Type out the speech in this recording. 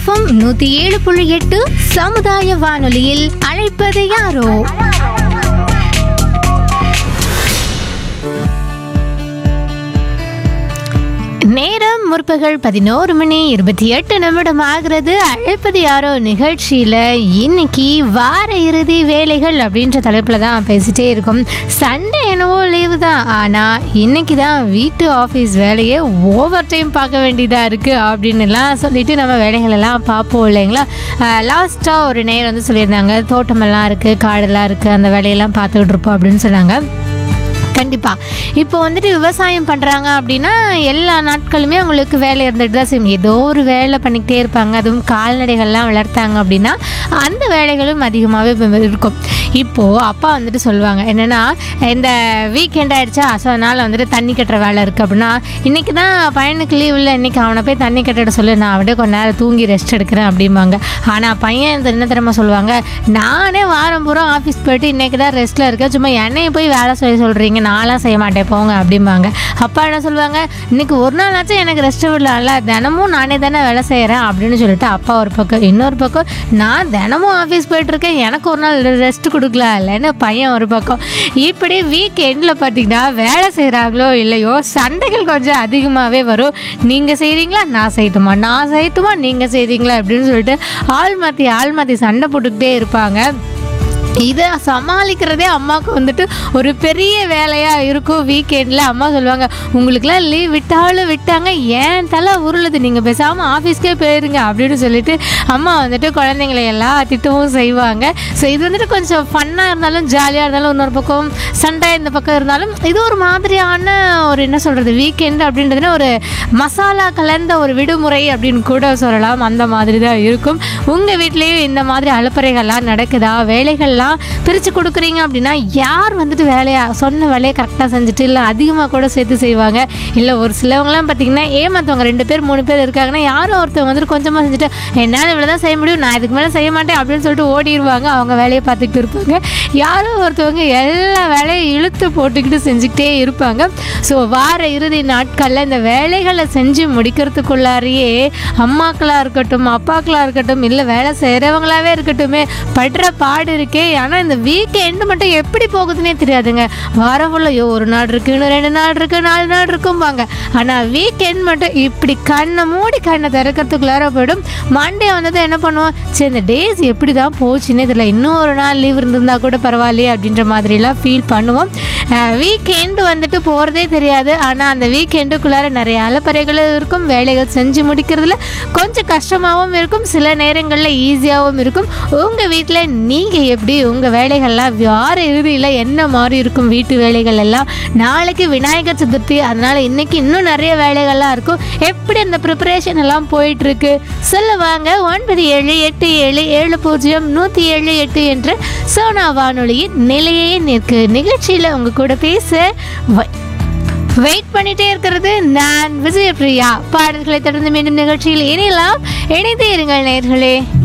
FM நூத்தி ஏழு புள்ளி எட்டு சமுதாய வானொலியில் அழைப்பது யாரோ நேரம் முற்பகல் பதினோரு மணி இருபத்தி எட்டு நிமிடம் ஆகிறது அழைப்பது யாரோ நிகழ்ச்சியில் இன்னைக்கு வார இறுதி வேலைகள் அப்படின்ற தலைப்பில் தான் பேசிட்டே இருக்கோம் சண்டே என்னவோ லீவு தான் ஆனால் இன்னைக்கு தான் வீட்டு ஆஃபீஸ் வேலையை ஓவர் டைம் பார்க்க வேண்டியதாக இருக்குது அப்படின்னுலாம் சொல்லிட்டு நம்ம வேலைகள் எல்லாம் பார்ப்போம் இல்லைங்களா லாஸ்ட்டாக ஒரு நேரம் வந்து சொல்லியிருந்தாங்க தோட்டமெல்லாம் இருக்குது காடெல்லாம் இருக்குது அந்த வேலையெல்லாம் பார்த்துக்கிட்டு இருப்போம் அப்படின்னு சொன்னாங்க கண்டிப்பாக இப்போ வந்துட்டு விவசாயம் பண்ணுறாங்க அப்படின்னா எல்லா நாட்களுமே அவங்களுக்கு வேலை இருந்துட்டு தான் செய்யும் ஏதோ ஒரு வேலை பண்ணிக்கிட்டே இருப்பாங்க அதுவும் கால்நடைகள்லாம் வளர்த்தாங்க அப்படின்னா அந்த வேலைகளும் அதிகமாகவே இருக்கும் இப்போது அப்பா வந்துட்டு சொல்லுவாங்க என்னென்னா இந்த வீக்கெண்ட் ஆயிடுச்சா ஸோ அதனால் வந்துட்டு தண்ணி கட்டுற வேலை இருக்குது அப்படின்னா இன்றைக்கி தான் பையனுக்கு லீவ் இல்லை இன்றைக்கி அவனை போய் தண்ணி கட்டிட சொல்லு நான் அப்படியே கொஞ்ச நேரம் தூங்கி ரெஸ்ட் எடுக்கிறேன் அப்படிம்பாங்க ஆனால் பையன் இந்த என்ன தெரியுமா சொல்லுவாங்க நானே வாரம் பூரா ஆஃபீஸ் போயிட்டு இன்றைக்கி தான் ரெஸ்ட்டில் இருக்கேன் சும்மா என்னைய போய் வேலை செய்ய சொல்கிறீங்க நான்லாம் செய்ய மாட்டேன் போங்க அப்படிம்பாங்க அப்பா என்ன சொல்லுவாங்க இன்னைக்கு ஒரு நாளாச்சும் எனக்கு ரெஸ்ட் விடலாம்ல தினமும் நானே தானே வேலை செய்கிறேன் அப்படின்னு சொல்லிட்டு அப்பா ஒரு பக்கம் இன்னொரு பக்கம் நான் தினமும் ஆஃபீஸ் போயிட்டுருக்கேன் எனக்கு ஒரு நாள் ரெஸ்ட் கொடுக்கலாம் இல்லைன்னு பையன் ஒரு பக்கம் இப்படி வீக் எண்டில் பார்த்தீங்கன்னா வேலை செய்கிறாங்களோ இல்லையோ சண்டைகள் கொஞ்சம் அதிகமாகவே வரும் நீங்கள் செய்கிறீங்களா நான் செய்யட்டுமா நான் செய்யட்டுமா நீங்கள் செய்கிறீங்களா அப்படின்னு சொல்லிட்டு ஆள் மாற்றி ஆள் மாற்றி சண்டை போட்டுக்கிட்டே இருப்பாங்க இதை சமாளிக்கிறதே அம்மாவுக்கு வந்துட்டு ஒரு பெரிய வேலையாக இருக்கும் வீக்கெண்டில் அம்மா சொல்லுவாங்க உங்களுக்குலாம் லீவ் விட்டாலும் விட்டாங்க ஏன் தலை உருளுது நீங்கள் பேசாமல் ஆஃபீஸ்க்கே போயிருங்க அப்படின்னு சொல்லிட்டு அம்மா வந்துட்டு குழந்தைங்களை எல்லாம் திட்டவும் செய்வாங்க ஸோ இது வந்துட்டு கொஞ்சம் ஃபன்னாக இருந்தாலும் ஜாலியாக இருந்தாலும் இன்னொரு பக்கம் சண்டை இந்த பக்கம் இருந்தாலும் இது ஒரு மாதிரியான ஒரு என்ன சொல்கிறது வீக்கெண்ட் அப்படின்றதுனா ஒரு மசாலா கலந்த ஒரு விடுமுறை அப்படின்னு கூட சொல்லலாம் அந்த மாதிரி தான் இருக்கும் உங்கள் வீட்லேயும் இந்த மாதிரி அலுப்பறைகள்லாம் நடக்குதா வேலைகள்லாம் பிரித்து கொடுக்குறீங்க அப்படின்னா யார் வந்துட்டு வேலையை சொன்ன வேலையை கரெக்டாக செஞ்சுட்டு இல்லை அதிகமாக கூட சேர்த்து செய்வாங்க இல்லை ஒரு சிலவங்களாம் பார்த்தீங்கன்னா ஏமாத்தவங்க ரெண்டு பேர் மூணு பேர் இருக்காங்கன்னா யாரோ ஒருத்தவங்க வந்துட்டு கொஞ்சமாக செஞ்சுட்டு என்னால் இவ்வளோ தான் செய்ய முடியும் நான் இதுக்கு மேலே செய்ய மாட்டேன் அப்படின்னு சொல்லிட்டு ஓடிடுவாங்க அவங்க வேலையை பார்த்துக்கிட்டு இருப்பாங்க யாரோ ஒருத்தவங்க எல்லா வேலையும் இழுத்து போட்டுக்கிட்டு செஞ்சுக்கிட்டே இருப்பாங்க ஸோ வார இறுதி நாட்களில் இந்த வேலைகளை செஞ்சு முடிக்கிறதுக்குள்ளாரையே அம்மாக்களாக இருக்கட்டும் அப்பாக்களாக இருக்கட்டும் இல்லை வேலை செய்கிறவங்களாவே இருக்கட்டுமே படுற பாடு இருக்கே ஆனால் இந்த வீக்கெண்டு மட்டும் எப்படி போகுதுன்னே தெரியாதுங்க வாரம் ஃபுல்லாக ஐயோ ஒரு நாள் இருக்கு இன்னும் ரெண்டு நாள் இருக்கு நாலு நாள் இருக்கும்பாங்க ஆனால் வீக்கெண்ட் மட்டும் இப்படி கண்ணை மூடி கண்ணை திறக்கிறதுக்குள்ளார போயிடும் மண்டே வந்தது என்ன பண்ணுவோம் சரி இந்த டேஸ் எப்படி தான் போச்சுன்னே தெரியல இன்னும் ஒரு நாள் லீவ் இருந்திருந்தா கூட பரவாயில்லையே அப்படின்ற மாதிரிலாம் ஃபீல் பண்ணுவோம் வீக்கெண்டு வந்துட்டு போகிறதே தெரியாது ஆனால் அந்த வீக்கெண்டுக்குள்ளார நிறைய அலப்பறைகளும் இருக்கும் வேலைகள் செஞ்சு முடிக்கிறதுல கொஞ்சம் கஷ்டமாகவும் இருக்கும் சில நேரங்களில் ஈஸியாகவும் இருக்கும் உங்கள் வீட்டில் நீங்கள் எப்படி உங்கள் வேலைகள்லாம் வார இறுதியில் என்ன மாதிரி இருக்கும் வீட்டு வேலைகள் எல்லாம் நாளைக்கு விநாயகர் சதுர்த்தி அதனால் இன்னைக்கு இன்னும் நிறைய வேலைகள்லாம் இருக்கும் எப்படி அந்த ப்ரிப்பரேஷன் எல்லாம் போயிட்டுருக்கு சொல்லுவாங்க ஒன்பது ஏழு எட்டு ஏழு ஏழு பூஜ்ஜியம் நூற்றி ஏழு எட்டு என்ற சோனா வானொலியின் நிலையே நிற்கு நிகழ்ச்சியில் உங்கள் கூட பேச வை- வெயிட் பண்ணிட்டே இருக்கிறது நான் விஜயபிரியா பாடல்களை தொடர்ந்து மீண்டும் நிகழ்ச்சியில் இணையலாம் இணைந்தே இருங்கள் நேர்களே